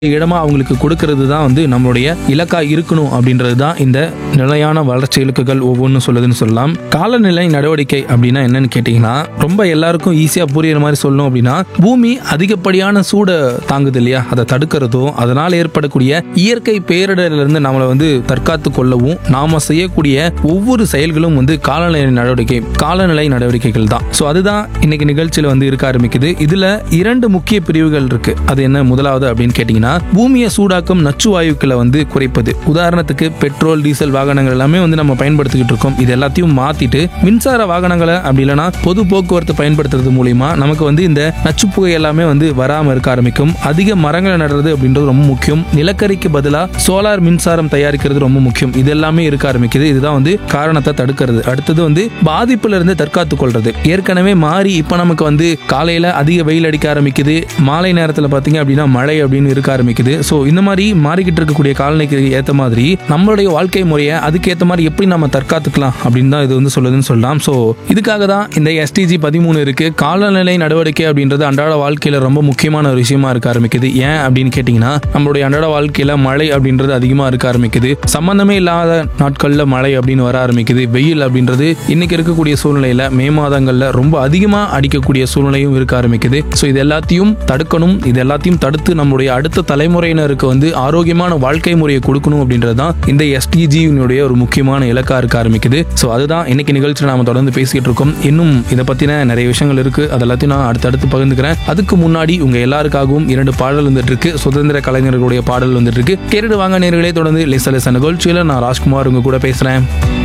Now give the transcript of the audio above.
இடமா அவங்களுக்கு கொடுக்கறது தான் வந்து நம்மளுடைய இலக்கா இருக்கணும் அப்படின்றது தான் இந்த நிலையான வளர்ச்சி இலக்குகள் ஒவ்வொன்றும் சொல்லுதுன்னு சொல்லலாம் காலநிலை நடவடிக்கை அப்படின்னா என்னன்னு கேட்டிங்கன்னா ரொம்ப எல்லாருக்கும் ஈஸியாக புரியுற மாதிரி சொல்லணும் அப்படின்னா பூமி அதிகப்படியான சூடை தாங்குது இல்லையா அதை தடுக்கிறதும் அதனால் ஏற்படக்கூடிய இயற்கை பேரிடரிலிருந்து நம்மளை வந்து தற்காத்து கொள்ளவும் நாம செய்யக்கூடிய ஒவ்வொரு செயல்களும் வந்து காலநிலை நடவடிக்கை காலநிலை நடவடிக்கைகள் தான் ஸோ அதுதான் இன்னைக்கு நிகழ்ச்சியில் வந்து இருக்க ஆரம்பிக்குது இதுல இரண்டு முக்கிய பிரிவுகள் இருக்கு அது என்ன முதலாவது அப்படின்னு கேட்டிங்கன்னா பூமியை சூடாக்கும் நச்சு வாயுக்களை வந்து குறைப்பது உதாரணத்துக்கு பெட்ரோல் டீசல் வாகனங்கள் எல்லாமே வந்து நம்ம பயன்படுத்திக்கிட்டு இருக்கோம் இது எல்லாத்தையும் மாத்திட்டு மின்சார வாகனங்களை அப்படி இல்லைன்னா பொது போக்குவரத்து பயன்படுத்துறது மூலியமா நமக்கு வந்து இந்த நச்சுப்புகை எல்லாமே வந்து வராம இருக்க ஆரம்பிக்கும் அதிக மரங்களை நடுறது அப்படின்றது ரொம்ப முக்கியம் நிலக்கரிக்கு பதிலா சோலார் மின்சாரம் தயாரிக்கிறது ரொம்ப முக்கியம் இது எல்லாமே இருக்க ஆரம்பிக்குது இதுதான் வந்து காரணத்தை தடுக்கிறது அடுத்தது வந்து பாதிப்புல இருந்து தற்காத்து கொள்றது ஏற்கனவே மாறி இப்போ நமக்கு வந்து காலையில அதிக வெயில் அடிக்க ஆரம்பிக்குது மாலை நேரத்துல பாத்தீங்க அப்படின்னா மழை அப்படின்னு இருக்க ஆரம்பிக்குது ஸோ இந்த மாதிரி மாறிக்கிட்டு இருக்கக்கூடிய காலநிலைக்கு ஏத்த மாதிரி நம்மளுடைய வாழ்க்கை முறையை அதுக்கேற்ற மாதிரி எப்படி நம்ம தற்காத்துக்கலாம் அப்படின்னு தான் இது வந்து சொல்லுதுன்னு சொல்லலாம் ஸோ இதுக்காக தான் இந்த எஸ்டிஜி பதிமூணு இருக்கு காலநிலை நடவடிக்கை அப்படின்றது அன்றாட வாழ்க்கையில ரொம்ப முக்கியமான ஒரு விஷயமா இருக்க ஆரம்பிக்குது ஏன் அப்படின்னு கேட்டிங்கன்னா நம்மளுடைய அன்றாட வாழ்க்கையில மழை அப்படின்றது அதிகமா இருக்க ஆரம்பிக்குது சம்பந்தமே இல்லாத நாட்கள்ல மழை அப்படின்னு வர ஆரம்பிக்குது வெயில் அப்படின்றது இன்னைக்கு இருக்கக்கூடிய சூழ்நிலையில மே மாதங்கள்ல ரொம்ப அதிகமா அடிக்கக்கூடிய சூழ்நிலையும் இருக்க ஆரம்பிக்குது ஸோ இது எல்லாத்தையும் தடுக்கணும் இது எல்லாத்தையும் தடுத்து நம்மளுடைய அடுத்த தலைமுறையினருக்கு வந்து ஆரோக்கியமான வாழ்க்கை முறையை கொடுக்கணும் அப்படின்றது தான் இந்த எஸ்டிஜியினுடைய ஒரு முக்கியமான இலக்கா இருக்க ஆரம்பிக்குது ஸோ அதுதான் இன்னைக்கு நிகழ்ச்சியில் நாம தொடர்ந்து பேசிக்கிட்டு இருக்கோம் இன்னும் இதை பத்தின நிறைய விஷயங்கள் இருக்கு அது எல்லாத்தையும் நான் அடுத்தடுத்து பகிர்ந்துக்கிறேன் அதுக்கு முன்னாடி உங்க எல்லாருக்காகவும் இரண்டு பாடல் வந்துட்டு இருக்கு சுதந்திர கலைஞர்களுடைய பாடல் வந்துட்டு இருக்கு கேட்டுட்டு வாங்க நேர்களே தொடர்ந்து லேச லேச நிகழ்ச்சியில நான் ராஜ்குமார் உங்க கூட பேசுறேன்